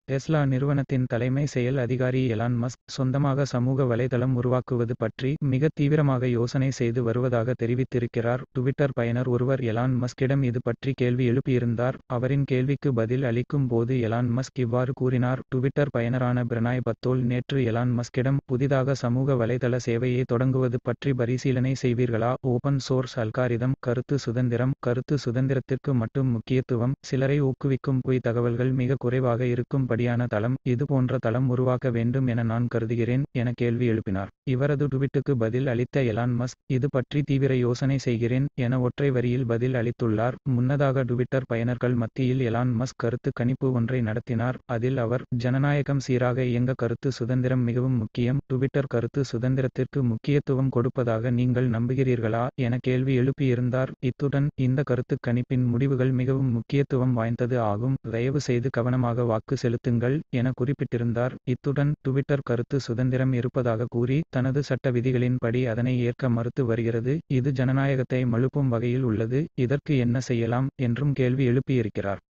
Tesla நிறுவனத்தின் தலைமை செயல் அதிகாரி எலான் மஸ்க் சொந்தமாக சமூக வலைதளம் உருவாக்குவது பற்றி மிக தீவிரமாக யோசனை செய்து வருவதாக தெரிவித்திருக்கிறார் டுவிட்டர் பயனர் ஒருவர் எலான் மஸ்கிடம் இது பற்றி கேள்வி எழுப்பியிருந்தார் அவரின் கேள்விக்கு பதில் அளிக்கும் போது எலான் மஸ்க் இவ்வாறு கூறினார் டுவிட்டர் பயனரான பிரணாய் பத்தோல் நேற்று எலான் மஸ்கிடம் புதிதாக சமூக வலைதள சேவையை தொடங்குவது பற்றி பரிசீலனை செய்வீர்களா ஓபன் சோர்ஸ் அல்காரிதம் கருத்து சுதந்திரம் கருத்து சுதந்திரத்திற்கு மட்டும் முக்கியத்துவம் சிலரை ஊக்குவிக்கும் பொய் தகவல்கள் மிக குறைவாக இருக்கும்படியான தளம் இது போன்ற தளம் உருவாக்க வேண்டும் என நான் கருதுகிறேன் என கேள்வி எழுப்பினார் இவரது டுவிட்டுக்கு பதில் அளித்த எலான் மஸ்க் இது பற்றி தீவிர யோசனை செய்கிறேன் என ஒற்றை வரியில் பதில் அளித்துள்ளார் முன்னதாக டுவிட்டர் பயனர்கள் மத்தியில் எலான் மஸ்க் கருத்து கணிப்பு ஒன்றை நடத்தினார் அதில் அவர் ஜனநாயகம் சீராக இயங்க கருத்து சுதந்திரம் மிகவும் முக்கியம் டுவிட்டர் கருத்து சுதந்திரத்திற்கு முக்கியத்துவம் கொடுப்பதாக நீங்கள் நம்புகிறீர்களா என கேள்வி எழுப்பியிருந்தார் இத்துடன் இந்த கருத்து கணிப்பின் முடிவுகள் மிகவும் முக்கியத்துவம் வாய்ந்தது ஆகும் தயவு செய்து கவனமாக வாக்கு செலுத்துங்கள் என குறிப்பிட்டிருந்தார் இத்துடன் டுவிட்டர் கருத்து சுதந்திரம் இருப்பதாக கூறி தனது சட்ட விதிகளின்படி அதனை ஏற்க மறுத்து வருகிறது இது ஜனநாயகத்தை மழுப்பும் வகையில் உள்ளது இதற்கு என்ன செய்யலாம் என்றும் கேள்வி எழுப்பியிருக்கிறார்